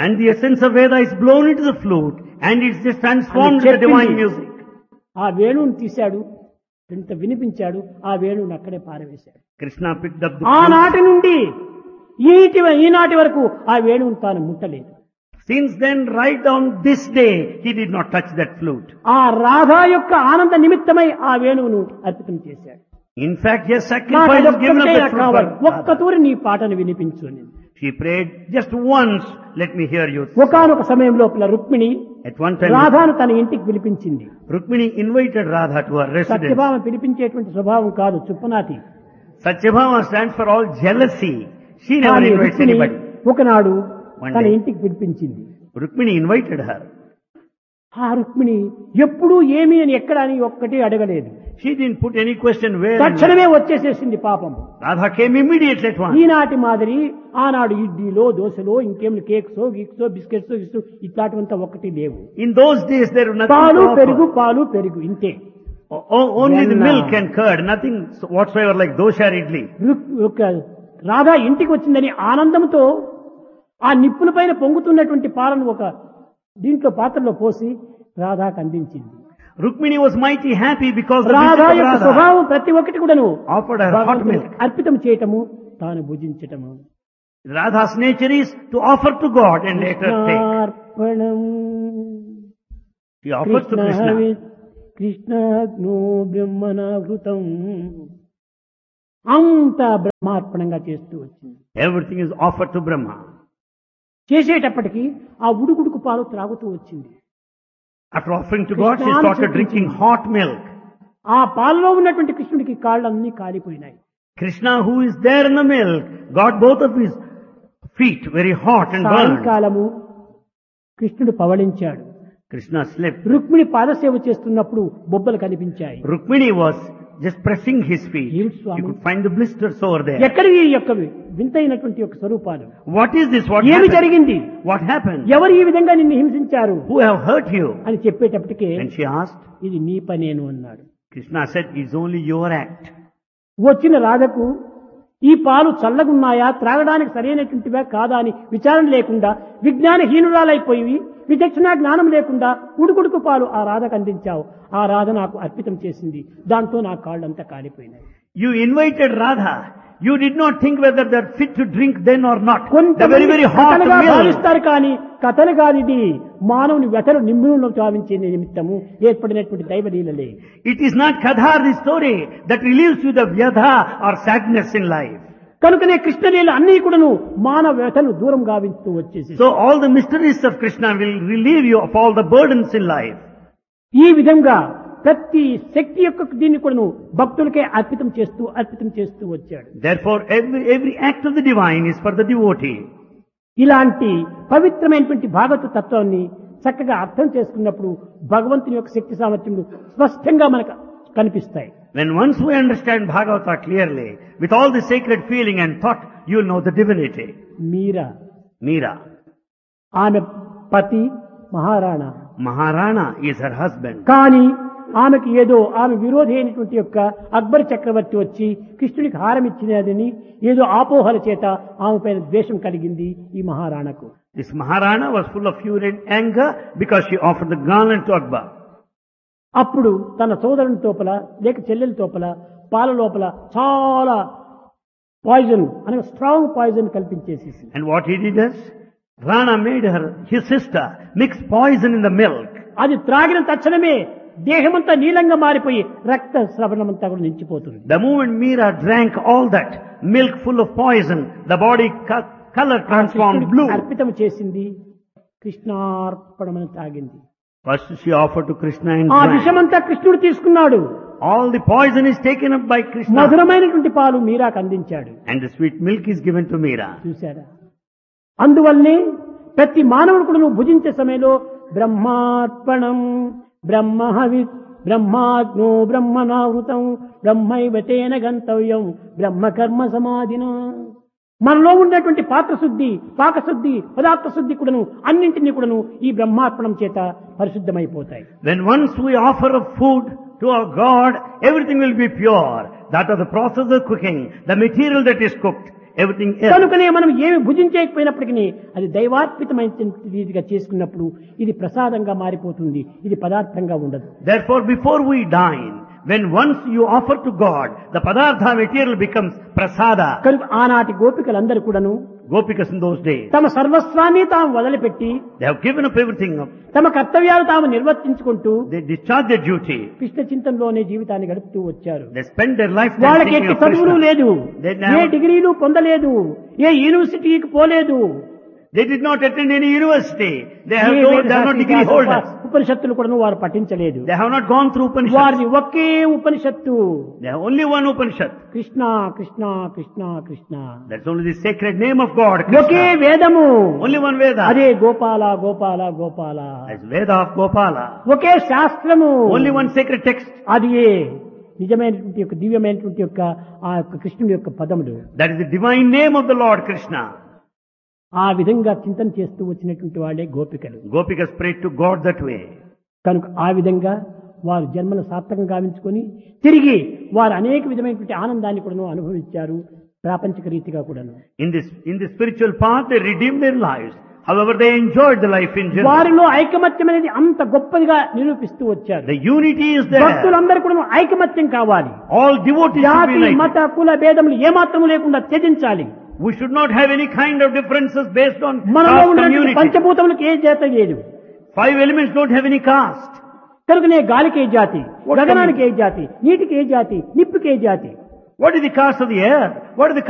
And the essence of Veda is blown into the flute and it's just transformed into చెప్పింది. divine music. ఆ వేణువుని తీశాడు ఇంత వినిపించాడు ఆ వేణువుని అక్కడే పారవేశాడు Krishna picked up the flute. ఆనాటి నుండి ఈటి ఈనాటి వరకు ఆ వేణువుని తాను ముట్టలేదు Since then, right down this day, he did not touch that flute. ఆ రాధా యొక్క ఆనంద నిమిత్తమై ఆ వేణువును అర్పితం చేశాడు In fact, yes, నాకు sacrifice was given up అదొక్కటే that నాకు flute. కావాలి for ఒక్క Radha. తూరి నీ పాటను వినిపించు అని She prayed just once, let me hear you. ఒకనొక సమయం లోపల రుక్మిణి At one time, రాధాను తన ఇంటికి పిలిపించింది Rukmini invited Radha to her residence. Satyabhama పిలిపించేటువంటి స్వభావం కాదు చుప్పనాతి Satyabhama stands for all jealousy. She never కానీ invites రుక్మిణి anybody. ఒకనాడు One తన day. ఇంటికి పిలిపించింది Rukmini invited her. ఆ రుక్మిణి ఎప్పుడూ ఏమి అని ఎక్కడ అని ఒక్కటి అడగలేదు She didn't put any question where. and తక్షణమే వచ్చేసేసింది పాపం Radha came immediately at once. ఈనాటి మాదిరి ఆనాడు ఇడ్లీలో దోశలో ఇంకేమి కేక్సో గిక్సో బిస్కెట్స్ గిక్స్ ఇట్లాంటివంతా ఒకటి లేవు In those days, there was nothing పాలు to offer. పెరుగు పాలు పెరుగు ఇంతే O- o- only the Venna. milk and curd, nothing whatsoever like dosha or idli. రుక్- ఒక రాధా ఇంటికి వచ్చిందని ఆనందంతో ఆ నిప్పుల పైన పొంగుతున్నటువంటి పాలను ఒక దీంట్లో పాత్రలో పోసి రాధాకు అందించింది Rukmini was mighty happy because the Radha visit of యొక్క Radha స్వభావం ప్రతి ఒక్కటి కూడాను offered her hot భగవంతునికి milk. అర్పితం చేయటము తాను భుజించటము Radha's nature is to offer to God and later take. కృష్ణార్పణం She offers to Krishna. కృష్ణాగ్నో బ్రహ్మనావృతం అంత బ్రహ్మార్పణంగా చేస్తూ వచ్చింది Everything is offered to Brahma. చేసేటప్పటికి ఆ ఉడుకుడుకు పాలు త్రాగుతూ వచ్చింది After offering to God, she Krishna started చూపించింది. drinking hot milk. ఆ పాలలో ఉన్నటువంటి కృష్ణుడికి కాళ్ళన్నీ కాలిపోయినాయి Krishna, who is there in the milk, got both of his feet very hot and burned. సాయంకాలము కృష్ణుడు పవళించాడు Krishna slept. రుక్మిణి పాదసేవ చేస్తున్నప్పుడు బొబ్బలు కనిపించాయి Rukmini was just pressing his feet. Yes, You Swami. could find the blisters over there. ఎక్కడి ఈ యొక్క వింతైనటువంటి యొక్క స్వరూపాలు What is this? What ఏమి happened? జరిగింది What happened? ఎవరు ఈ విధంగా నిన్ను హింసించారు Who have hurt you? అని చెప్పేటప్పటికే And she asked. ఇది నీ పనేను అన్నాడు Krishna said, it's only your act. వచ్చిన రాధకు ఈ పాలు చల్లగున్నాయా త్రాగడానికి సరైనటువంటివా కాదా అని విచారణ లేకుండా విజ్ఞానహీనురాలైపోయి విచక్షణ జ్ఞానం లేకుండా ఉడుకుడుకు పాలు ఆ రాధకు అందించావు ఆ రాధ నాకు అర్పితం చేసింది దాంతో నా కాళ్ళంతా కాలిపోయినాయి You invited Radha. You did not think whether they're fit to drink then or not. The కొంతమంది very, very hot కథలుగా milk. భావిస్తారు కానీ కథలు కాదు ఇది మానవుని వ్యతలు నిమ్ములను చావించే నిమిత్తము ఏర్పడినటువంటి దైవలీలలే It is not Kadhar, the story, that relieves you the vyadha or sadness in life. కనుకనే కృష్ణలీల అన్ని కూడాను మానవ వ్యతను దూరం గావిస్తూ వచ్చేసి So all the mysteries of Krishna will relieve you of all the burdens in life. ఈ విధంగా ప్రతి శక్తి యొక్క దీన్ని కూడాను భక్తులకే అర్పితం చేస్తూ అర్పితం చేస్తూ వచ్చాడు Therefore, every, every act of the divine is for the devotee. ఇలాంటి పవిత్రమైనటువంటి భాగవత తత్వాన్ని చక్కగా అర్థం చేసుకున్నప్పుడు భగవంతుని యొక్క శక్తి సామర్థ్యములు స్పష్టంగా మనకు కనిపిస్తాయి When once we understand Bhagavata clearly, with all the sacred feeling and thought, you'll know the divinity. Meera Meera. ఆమె పతి Maharana Maharana is her husband. కానీ ఆమెకి ఏదో ఆమె విరోధి అయినటువంటి యొక్క అక్బర్ చక్రవర్తి వచ్చి కృష్ణుడికి హారం ఇచ్చినదని ఏదో ఆపోహల చేత ఆమె పైన ద్వేషం కలిగింది ఈ మహారాణకు This Maharana was full of fury and anger because she offered the garland to Akbar. అప్పుడు తన సోదరుని తోపల లేక చెల్లెల తోపల పాల లోపల చాలా పాయిజన్ అనగా స్ట్రాంగ్ పాయిజన్ కల్పించేసేసి And what he did is, Rana made her, his sister, mix poison in the milk. అది త్రాగిన తక్షణమే దేహమంతా నీలంగా మారిపోయి రక్త స్రవణమంతా కూడా నిలిచిపోతుంది The moment Meera drank all that milk full of poison, the body co- color transformed కృష్ణుడికి blue. అర్పితం చేసింది కృష్ణార్పణమని తాగింది First she offered to Krishna and ఆ drank. విషమంతా కృష్ణుడు తీసుకున్నాడు All the poison is taken up by Krishna. మధురమైనటువంటి పాలు మీరాకు అందించాడు And the sweet milk is given to Meera. చూశారా అందువల్లనే ప్రతి మానవుడు కూడా నువ్వు భుజించే సమయంలో బ్రహ్మార్పణం బ్రహ్మహవి బ్రహ్మాగ్నో బ్రహ్మనావృతం బ్రహ్మైవతేన గంతవ్యం బ్రహ్మకర్మ సమాధిన మనలో ఉన్నటువంటి పాత్రశుద్ధి పాకశుద్ధి పదార్థ శుద్ధి కూడాను అన్నింటినీ కూడాను ఈ బ్రహ్మార్పణం చేత పరిశుద్ధమైపోతాయి When once we offer a food to our God, everything will be pure. That of the process of cooking, the material that is cooked, everything else. కనుకనే మనం ఏమి భుజించకపోయినప్పటికీ అది దైవార్పితమైన రీతిగా చేసుకున్నప్పుడు ఇది ప్రసాదంగా మారిపోతుంది ఇది పదార్థంగా ఉండదు Therefore, before we dine, when once you offer to God, the padartha material becomes prasada. కనుక ఆనాటి గోపికలందరూ కూడాను Gopikas in those days, తమ సర్వస్వాన్ని తాము వదిలిపెట్టి they have given up everything up. తమ కర్తవ్యాలు తాము నిర్వర్తించుకుంటూ They discharge their duty. Krishna చింతనలోనే జీవితాన్ని గడుపుతూ వచ్చారు They spend their lifetime వాళ్ళకి thinking ఎట్టి of చదువులు Krishna. లేదు They ఏ never- డిగ్రీలు పొందలేదు ఏ యూనివర్సిటీకి పోలేదు They did not attend any university. They have A no, వేద they are not శాస్త్రీయ degree holders. ఉపనిషత్తులు కూడా వారు పఠించలేదు They have not gone through Upanishad. వారిని ఒకే ఉపనిషత్తు They have only one Upanishad. Krishna Krishna Krishna Krishna That's only the sacred name of God, okay Krishna. వేదము Only one Veda. అదే Gopala Gopala Gopala As Veda of Gopala. ఒకే శాస్త్రము Only one sacred text. అది ఏ నిజమైనటువంటి యొక్క దివ్యమైనటువంటి యొక్క ఆ యొక్క కృష్ణుడి యొక్క పదములు That is the divine name of the Lord Krishna. ఆ విధంగా చింతన చేస్తూ వచ్చినటువంటి వాళ్ళే గోపికలు Gopikas prayed to God that way. కనుక ఆ విధంగా వారు జన్మను సార్థకం గావించుకొని తిరిగి వారు అనేక విధమైనటువంటి ఆనందాన్ని కూడా అనుభవించారు ప్రాపంచిక రీతిగా కూడాను In this, in the spiritual path, they redeemed their lives. However, they enjoyed the life in general. వారిలో ఐకమత్యం అనేది అంత గొప్పదిగా నిరూపిస్తూ వచ్చారు The unity is there. భక్తులందరూ కూడా ఐకమత్యం కావాలి All devotees should జాతి be united. మత కుల భేదములు ఏమాత్రము లేకుండా త్యజించాలి We should not have any kind of differences based on మనలో caste ఉన్నటువంటి community. పంచభూతములకు ఏ జాత లేదు Five elements don't have any caste. కనుకనే గాలికి ఏ జాతి What గగనానికి ఏ జాతి నీటికి ఏ జాతి నిప్పుకి ఏ జాతి What is the caste of the air? What is the